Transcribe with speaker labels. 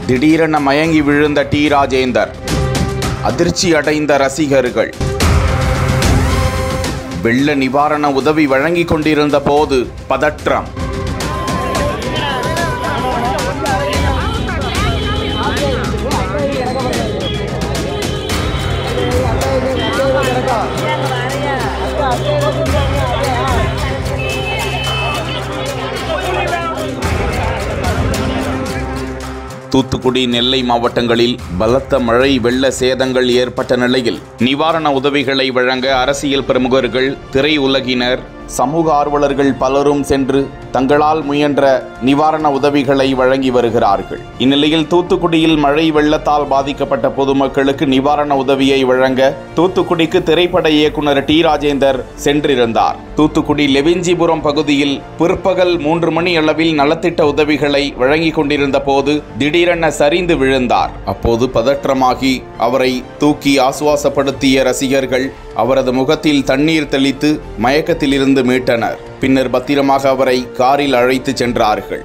Speaker 1: திடீரென மயங்கி விழுந்த டி ராஜேந்தர் அதிர்ச்சி அடைந்த ரசிகர்கள் வெள்ள நிவாரண உதவி வழங்கிக் கொண்டிருந்த போது பதற்றம் தூத்துக்குடி நெல்லை மாவட்டங்களில் பலத்த மழை வெள்ள சேதங்கள் ஏற்பட்ட நிலையில் நிவாரண உதவிகளை வழங்க அரசியல் பிரமுகர்கள் திரையுலகினர் சமூக ஆர்வலர்கள் பலரும் சென்று தங்களால் முயன்ற நிவாரண உதவிகளை வழங்கி வருகிறார்கள் இந்நிலையில் தூத்துக்குடியில் மழை வெள்ளத்தால் பாதிக்கப்பட்ட பொதுமக்களுக்கு நிவாரண உதவியை வழங்க தூத்துக்குடிக்கு திரைப்பட இயக்குனர் டி ராஜேந்தர் சென்றிருந்தார் தூத்துக்குடி லெவிஞ்சிபுரம் பகுதியில் பிற்பகல் மூன்று மணி அளவில் நலத்திட்ட உதவிகளை வழங்கிக் கொண்டிருந்த போது திடீரென சரிந்து விழுந்தார் அப்போது பதற்றமாகி அவரை தூக்கி ஆசுவாசப்படுத்திய ரசிகர்கள் அவரது முகத்தில் தண்ணீர் தெளித்து மயக்கத்திலிருந்து மீட்டனர் பின்னர் பத்திரமாக அவரை காரில் அழைத்து சென்றார்கள்